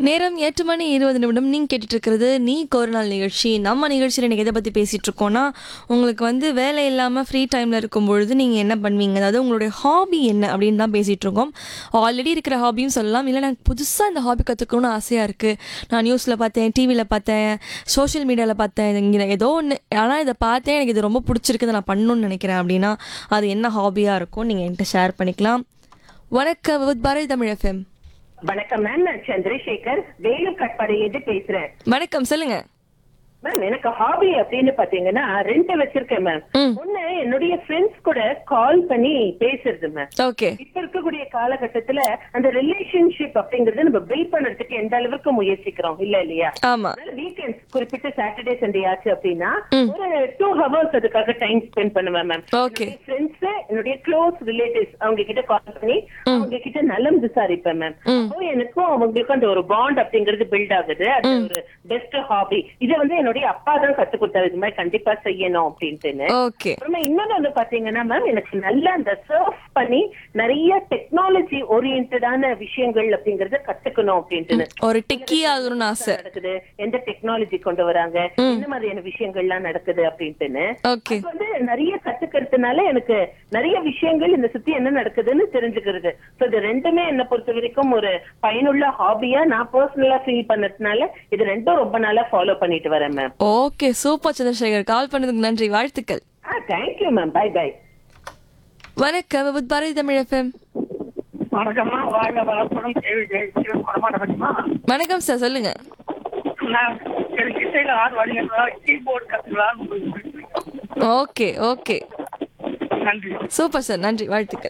நேரம் எட்டு மணி இருபது நிமிடம் நீங்கள் கேட்டுட்டு இருக்கிறது நீ ஒரு நாள் நிகழ்ச்சி நம்ம நிகழ்ச்சியில் எனக்கு எதை பற்றி பேசிகிட்டு இருக்கோம்னா உங்களுக்கு வந்து வேலை இல்லாமல் ஃப்ரீ டைமில் இருக்கும் பொழுது நீங்கள் என்ன பண்ணுவீங்க அதாவது உங்களுடைய ஹாபி என்ன அப்படின்னு தான் பேசிகிட்டு இருக்கோம் ஆல்ரெடி இருக்கிற ஹாபியும் சொல்லலாம் இல்லை எனக்கு புதுசாக இந்த ஹாபி கற்றுக்கணும்னு ஆசையாக இருக்குது நான் நியூஸில் பார்த்தேன் டிவியில் பார்த்தேன் சோஷியல் மீடியாவில் பார்த்தேன் இங்கே ஏதோ ஒன்று ஆனால் இதை பார்த்தேன் எனக்கு இது ரொம்ப பிடிச்சிருக்கு இதை நான் பண்ணணும்னு நினைக்கிறேன் அப்படின்னா அது என்ன ஹாபியாக இருக்கும் நீங்கள் என்கிட்ட ஷேர் பண்ணிக்கலாம் வணக்கம் வித் பாரதி தமிழ் எஃப்எம் வணக்கம் மேம் நான் சந்திரசேகர் வேலூர் கட்பாடியிலிருந்து பேசுறேன் வணக்கம் சொல்லுங்க மேம் எனக்கு ஹாபி அப்படின்னு பாத்தீங்கன்னா ரெண்டு வச்சிருக்கேன் மேம் ம். ஒண்ணு என்னுடைய ஃப்ரெண்ட்ஸ் கூட கால் பண்ணி பேசுறது மேம் ஓகே இப்ப இருக்கக்கூடிய காலகட்டத்துல அந்த ரிலேஷன்ஷிப் அப்படிங்கறது நம்ம பில்ட் பண்றதுக்கு எந்த அளவுக்கு முயற்சிக்கிறோம் இல்ல இல்லையா ஆமா வீக்கெண்ட்ஸ் குறிப்பிட்ட சாட்டர்டே சண்டே ஆச்சு அப்படின்னா ஒரு டூ ஹவர்ஸ் அதுக்காக டைம் ஸ்பெண்ட் பண்ணுவேன் மேம் ஓகே ஃப்ரெண்ட்ஸ் என்னுடைய க்ளோஸ் ரிலேட்டிவ்ஸ் அவங்க கிட்ட கால் பண்ணி அவங்க கிட்ட நலம் விசாரிப்பேன் மேம் அப்போ எனக்கும் அவங்களுக்கும் அந்த ஒரு பாண்ட் அப்படிங்கிறது பில்ட் ஆகுது அது ஒரு பெஸ்ட் ஹாபி இதை வந்து என்னுடைய அப்பா தான் கத்து கொடுத்தாரு இது மாதிரி கண்டிப்பா செய்யணும் அப்படின்ட்டுன்னு ஓகே அப்புறமா இன்னொன்னு வந்து பாத்தீங்கன்னா மேம் எனக்கு நல்ல அந்த சர்ஃப் பண்ணி நிறைய டெக்னாலஜி ஓரியன்டான விஷயங்கள் அப்படிங்கறத கத்துக்கணும் அப்படின்ட்டுன்னு ஒரு டிக்கி ஆகணும்னு ஆசை நடக்குது எந்த டெக்னாலஜி கொண்டு வராங்க என்ன மாதிரியான விஷயங்கள்லாம் நடக்குது அப்படின்ட்டுன்னு ஓகே அது வந்து நிறைய கத்துக்கிறதுனால எனக்கு நிறைய விஷயங்கள் இந்த சுத்தி என்ன நடக்குதுன்னு தெரிஞ்சுக்கிறது சோ இது ரெண்டுமே என்ன பொறுத்த வரைக்கும் ஒரு பயனுள்ள ஹாபியா நான் பர்சனலா ஃபீல் பண்ணதுனால இது ரெண்டும் ரொம்ப நாளா ஃபாலோ பண்ணிட்டு வரேன் ma'am okay super Chandrasekar call பண்ணதுக்கு நன்றி வாழ்த்துக்கள் ஆ தேங்க்யூ மேம் பை பை வணக்கம் வித் பாரதி தமிழ் எஃப்எம் வணக்கம்மா வாழ்க வளப்படும் கேள்வி ஜெயிச்சு வரமாட்ட பற்றிமா வணக்கம் சார் சொல்லுங்க நான் எனக்கு இசையில ஆறு வழிகளா கீபோர்டு கத்துக்கலாம்னு ஓகே ஓகே நன்றி சூப்பர் சார் நன்றி வாழ்த்துக்கள்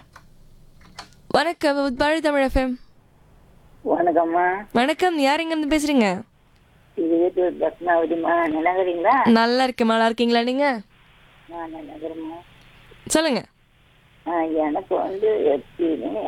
வணக்கம் வித் பாரதி தமிழ் எஃப்எம் வணக்கம்மா வணக்கம் யார் எங்க இருந்து பேசுறீங்க இது வீட்டு பத்மாவதிம்மா நிலங்கறீங்களா நல்லா இருக்கேன் நல்லா இருக்கீங்களா நீங்க நான் நிலங்கரம்மா சொல்லுங்க எனக்கு வந்து எப்பயுமே